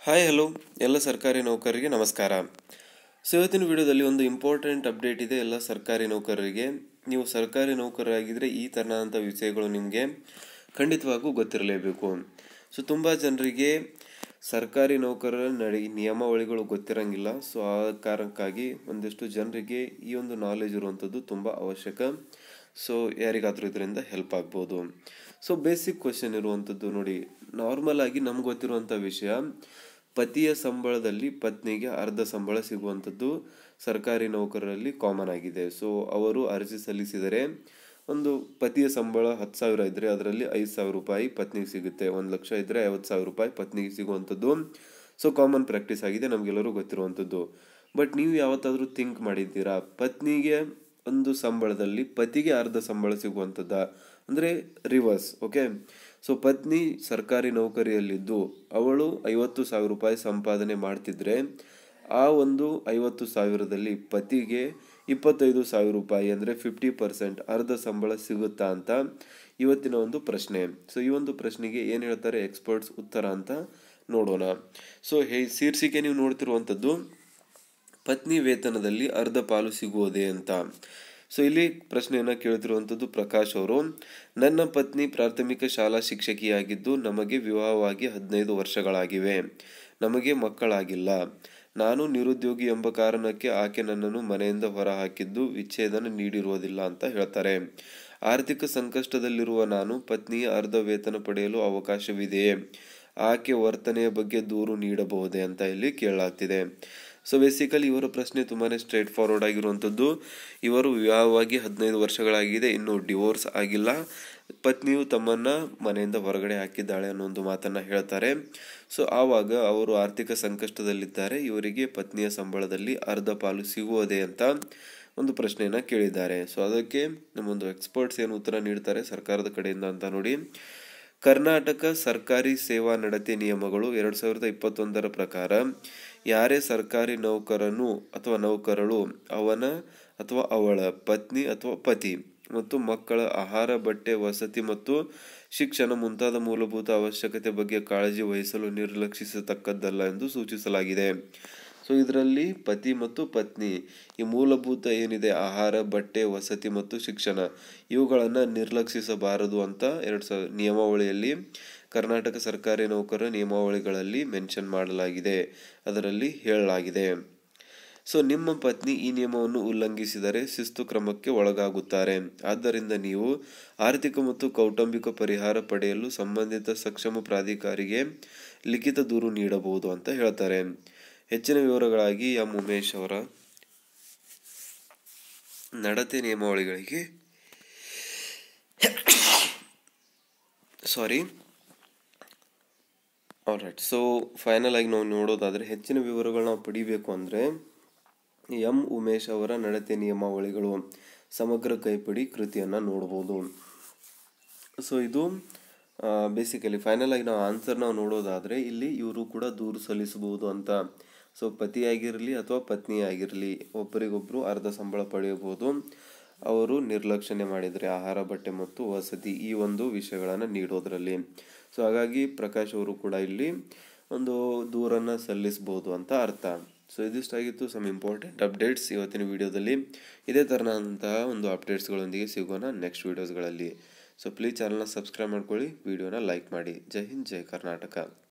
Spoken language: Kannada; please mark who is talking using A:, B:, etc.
A: ಹಾಯ್ ಹಲೋ ಎಲ್ಲ ಸರ್ಕಾರಿ ನೌಕರರಿಗೆ ನಮಸ್ಕಾರ ಸೊ ಇವತ್ತಿನ ವಿಡಿಯೋದಲ್ಲಿ ಒಂದು ಇಂಪಾರ್ಟೆಂಟ್ ಅಪ್ಡೇಟ್ ಇದೆ ಎಲ್ಲ ಸರ್ಕಾರಿ ನೌಕರರಿಗೆ ನೀವು ಸರ್ಕಾರಿ ನೌಕರರಾಗಿದ್ದರೆ ಈ ಥರನಾದಂಥ ವಿಷಯಗಳು ನಿಮಗೆ ಖಂಡಿತವಾಗೂ ಗೊತ್ತಿರಲೇಬೇಕು ಸೊ ತುಂಬ ಜನರಿಗೆ ಸರ್ಕಾರಿ ನೌಕರರ ನಡೆ ನಿಯಮಾವಳಿಗಳು ಗೊತ್ತಿರಂಗಿಲ್ಲ ಸೊ ಆ ಕಾರಣಕ್ಕಾಗಿ ಒಂದಿಷ್ಟು ಜನರಿಗೆ ಈ ಒಂದು ನಾಲೆಜ್ ಇರುವಂಥದ್ದು ತುಂಬ ಅವಶ್ಯಕ ಸೊ ಯಾರಿಗಾದರೂ ಇದರಿಂದ ಹೆಲ್ಪ್ ಆಗ್ಬೋದು ಸೊ ಬೇಸಿಕ್ ಕ್ವಶನ್ ಇರುವಂಥದ್ದು ನೋಡಿ ನಾರ್ಮಲ್ ಆಗಿ ನಮ್ಗೆ ಗೊತ್ತಿರುವಂಥ ವಿಷಯ ಪತಿಯ ಸಂಬಳದಲ್ಲಿ ಪತ್ನಿಗೆ ಅರ್ಧ ಸಂಬಳ ಸಿಗುವಂಥದ್ದು ಸರ್ಕಾರಿ ನೌಕರರಲ್ಲಿ ಕಾಮನ್ ಆಗಿದೆ ಸೊ ಅವರು ಅರ್ಜಿ ಸಲ್ಲಿಸಿದರೆ ಒಂದು ಪತಿಯ ಸಂಬಳ ಹತ್ತು ಸಾವಿರ ಇದ್ದರೆ ಅದರಲ್ಲಿ ಐದು ಸಾವಿರ ರೂಪಾಯಿ ಪತ್ನಿಗೆ ಸಿಗುತ್ತೆ ಒಂದು ಲಕ್ಷ ಇದ್ದರೆ ಐವತ್ತು ಸಾವಿರ ರೂಪಾಯಿ ಪತ್ನಿಗೆ ಸಿಗುವಂಥದ್ದು ಸೊ ಕಾಮನ್ ಪ್ರಾಕ್ಟೀಸ್ ಆಗಿದೆ ನಮಗೆಲ್ಲರೂ ಗೊತ್ತಿರುವಂಥದ್ದು ಬಟ್ ನೀವು ಯಾವತ್ತಾದರೂ ಥಿಂಕ್ ಮಾಡಿದ್ದೀರಾ ಪತ್ನಿಗೆ ಒಂದು ಸಂಬಳದಲ್ಲಿ ಪತಿಗೆ ಅರ್ಧ ಸಂಬಳ ಸಿಗುವಂಥದ್ದ ಅಂದರೆ ರಿವರ್ಸ್ ಓಕೆ ಸೊ ಪತ್ನಿ ಸರ್ಕಾರಿ ನೌಕರಿಯಲ್ಲಿದ್ದು ಅವಳು ಐವತ್ತು ಸಾವಿರ ರೂಪಾಯಿ ಸಂಪಾದನೆ ಮಾಡ್ತಿದ್ರೆ ಆ ಒಂದು ಐವತ್ತು ಸಾವಿರದಲ್ಲಿ ಪತಿಗೆ ಇಪ್ಪತ್ತೈದು ಸಾವಿರ ರೂಪಾಯಿ ಅಂದರೆ ಫಿಫ್ಟಿ ಪರ್ಸೆಂಟ್ ಅರ್ಧ ಸಂಬಳ ಸಿಗುತ್ತಾ ಅಂತ ಇವತ್ತಿನ ಒಂದು ಪ್ರಶ್ನೆ ಸೊ ಈ ಒಂದು ಪ್ರಶ್ನೆಗೆ ಏನು ಹೇಳ್ತಾರೆ ಎಕ್ಸ್ಪರ್ಟ್ಸ್ ಉತ್ತರ ಅಂತ ನೋಡೋಣ ಸೊ ಹೇ ಶೀರ್ಷಿಕೆ ನೀವು ನೋಡ್ತಿರುವಂಥದ್ದು ಪತ್ನಿ ವೇತನದಲ್ಲಿ ಅರ್ಧ ಪಾಲು ಸಿಗುವುದೇ ಅಂತ ಸೊ ಇಲ್ಲಿ ಪ್ರಶ್ನೆಯನ್ನು ಕೇಳ್ತಿರುವಂಥದ್ದು ಪ್ರಕಾಶ್ ಅವರು ನನ್ನ ಪತ್ನಿ ಪ್ರಾಥಮಿಕ ಶಾಲಾ ಶಿಕ್ಷಕಿಯಾಗಿದ್ದು ನಮಗೆ ವಿವಾಹವಾಗಿ ಹದಿನೈದು ವರ್ಷಗಳಾಗಿವೆ ನಮಗೆ ಮಕ್ಕಳಾಗಿಲ್ಲ ನಾನು ನಿರುದ್ಯೋಗಿ ಎಂಬ ಕಾರಣಕ್ಕೆ ಆಕೆ ನನ್ನನ್ನು ಮನೆಯಿಂದ ಹೊರಹಾಕಿದ್ದು ವಿಚ್ಛೇದನ ನೀಡಿರುವುದಿಲ್ಲ ಅಂತ ಹೇಳ್ತಾರೆ ಆರ್ಥಿಕ ಸಂಕಷ್ಟದಲ್ಲಿರುವ ನಾನು ಪತ್ನಿಯ ಅರ್ಧ ವೇತನ ಪಡೆಯಲು ಅವಕಾಶವಿದೆಯೇ ಆಕೆ ವರ್ತನೆಯ ಬಗ್ಗೆ ದೂರು ನೀಡಬಹುದೇ ಅಂತ ಇಲ್ಲಿ ಕೇಳಲಾಗ್ತಿದೆ ಸೊ ಬೇಸಿಕಲಿ ಇವರ ಪ್ರಶ್ನೆ ತುಂಬಾ ಸ್ಟ್ರೇಟ್ ಫಾರ್ವರ್ಡ್ ಆಗಿರುವಂಥದ್ದು ಇವರು ವಿವಾಹವಾಗಿ ಹದಿನೈದು ವರ್ಷಗಳಾಗಿದೆ ಇನ್ನು ಡಿವೋರ್ಸ್ ಆಗಿಲ್ಲ ಪತ್ನಿಯು ತಮ್ಮನ್ನ ಮನೆಯಿಂದ ಹೊರಗಡೆ ಹಾಕಿದ್ದಾಳೆ ಅನ್ನೋ ಒಂದು ಮಾತನ್ನ ಹೇಳ್ತಾರೆ ಸೊ ಆವಾಗ ಅವರು ಆರ್ಥಿಕ ಸಂಕಷ್ಟದಲ್ಲಿದ್ದಾರೆ ಇವರಿಗೆ ಪತ್ನಿಯ ಸಂಬಳದಲ್ಲಿ ಅರ್ಧ ಪಾಲು ಸಿಗುವುದೇ ಅಂತ ಒಂದು ಪ್ರಶ್ನೆಯನ್ನ ಕೇಳಿದ್ದಾರೆ ಸೊ ಅದಕ್ಕೆ ನಮ್ಮೊಂದು ಎಕ್ಸ್ಪರ್ಟ್ಸ್ ಏನು ಉತ್ತರ ನೀಡ್ತಾರೆ ಸರ್ಕಾರದ ಕಡೆಯಿಂದ ಅಂತ ನೋಡಿ ಕರ್ನಾಟಕ ಸರ್ಕಾರಿ ಸೇವಾ ನಡತೆ ನಿಯಮಗಳು ಎರಡು ಸಾವಿರದ ಇಪ್ಪತ್ತೊಂದರ ಪ್ರಕಾರ ಯಾರೇ ಸರ್ಕಾರಿ ನೌಕರನು ಅಥವಾ ನೌಕರಳು ಅವನ ಅಥವಾ ಅವಳ ಪತ್ನಿ ಅಥವಾ ಪತಿ ಮತ್ತು ಮಕ್ಕಳ ಆಹಾರ ಬಟ್ಟೆ ವಸತಿ ಮತ್ತು ಶಿಕ್ಷಣ ಮುಂತಾದ ಮೂಲಭೂತ ಅವಶ್ಯಕತೆ ಬಗ್ಗೆ ಕಾಳಜಿ ವಹಿಸಲು ನಿರ್ಲಕ್ಷಿಸತಕ್ಕದ್ದಲ್ಲ ಎಂದು ಸೂಚಿಸಲಾಗಿದೆ ಸೊ ಇದರಲ್ಲಿ ಪತಿ ಮತ್ತು ಪತ್ನಿ ಈ ಮೂಲಭೂತ ಏನಿದೆ ಆಹಾರ ಬಟ್ಟೆ ವಸತಿ ಮತ್ತು ಶಿಕ್ಷಣ ಇವುಗಳನ್ನು ನಿರ್ಲಕ್ಷಿಸಬಾರದು ಅಂತ ಎರಡು ಸಾವಿರ ನಿಯಮಾವಳಿಯಲ್ಲಿ ಕರ್ನಾಟಕ ಸರ್ಕಾರಿ ನೌಕರರ ನಿಯಮಾವಳಿಗಳಲ್ಲಿ ಮೆನ್ಷನ್ ಮಾಡಲಾಗಿದೆ ಅದರಲ್ಲಿ ಹೇಳಲಾಗಿದೆ ಸೊ ನಿಮ್ಮ ಪತ್ನಿ ಈ ನಿಯಮವನ್ನು ಉಲ್ಲಂಘಿಸಿದರೆ ಶಿಸ್ತು ಕ್ರಮಕ್ಕೆ ಒಳಗಾಗುತ್ತಾರೆ ಆದ್ದರಿಂದ ನೀವು ಆರ್ಥಿಕ ಮತ್ತು ಕೌಟುಂಬಿಕ ಪರಿಹಾರ ಪಡೆಯಲು ಸಂಬಂಧಿತ ಸಕ್ಷಮ ಪ್ರಾಧಿಕಾರಿಗೆ ಲಿಖಿತ ದೂರು ನೀಡಬಹುದು ಅಂತ ಹೇಳ್ತಾರೆ ಹೆಚ್ಚಿನ ವಿವರಗಳಾಗಿ ಎಂ ಉಮೇಶ್ ಅವರ ನಡತೆ ನಿಯಮಾವಳಿಗಳಿಗೆ ಸಾರಿ ಆಲ್ರೈಟ್ ಸೊ ಫೈನಲ್ ಆಗಿ ನಾವು ನೋಡೋದಾದರೆ ಹೆಚ್ಚಿನ ವಿವರಗಳು ನಾವು ಪಡಿಬೇಕು ಅಂದರೆ ಎಂ ಉಮೇಶ್ ಅವರ ನಡತೆ ನಿಯಮಾವಳಿಗಳು ಸಮಗ್ರ ಕೈಪಿಡಿ ಕೃತಿಯನ್ನು ನೋಡ್ಬೋದು ಸೊ ಇದು ಬೇಸಿಕಲಿ ಫೈನಲ್ ಆಗಿ ನಾವು ಆನ್ಸರ್ ನಾವು ನೋಡೋದಾದರೆ ಇಲ್ಲಿ ಇವರು ಕೂಡ ದೂರು ಸಲ್ಲಿಸಬಹುದು ಅಂತ ಸೊ ಪತಿಯಾಗಿರಲಿ ಅಥವಾ ಪತ್ನಿ ಆಗಿರಲಿ ಒಬ್ಬರಿಗೊಬ್ಬರು ಅರ್ಧ ಸಂಬಳ ಪಡೆಯಬಹುದು ಅವರು ನಿರ್ಲಕ್ಷಣೆ ಮಾಡಿದರೆ ಆಹಾರ ಬಟ್ಟೆ ಮತ್ತು ವಸತಿ ಈ ಒಂದು ವಿಷಯಗಳನ್ನು ನೀಡೋದ್ರಲ್ಲಿ ಸೊ ಹಾಗಾಗಿ ಪ್ರಕಾಶ್ ಅವರು ಕೂಡ ಇಲ್ಲಿ ಒಂದು ದೂರನ್ನು ಸಲ್ಲಿಸ್ಬೋದು ಅಂತ ಅರ್ಥ ಸೊ ಇದಿಷ್ಟಾಗಿತ್ತು ಸಮ್ ಇಂಪಾರ್ಟೆಂಟ್ ಅಪ್ಡೇಟ್ಸ್ ಇವತ್ತಿನ ವಿಡಿಯೋದಲ್ಲಿ ಇದೇ ಥರನಾದಂತಹ ಒಂದು ಅಪ್ಡೇಟ್ಸ್ಗಳೊಂದಿಗೆ ಸಿಗೋಣ ನೆಕ್ಸ್ಟ್ ವೀಡಿಯೋಸ್ಗಳಲ್ಲಿ ಸೊ ಪ್ಲೀಸ್ ಚಾನಲ್ನ ಸಬ್ಸ್ಕ್ರೈಬ್ ಮಾಡ್ಕೊಳ್ಳಿ ವಿಡಿಯೋನ ಲೈಕ್ ಮಾಡಿ ಜೈ ಹಿಂದ್ ಜೈ ಕರ್ನಾಟಕ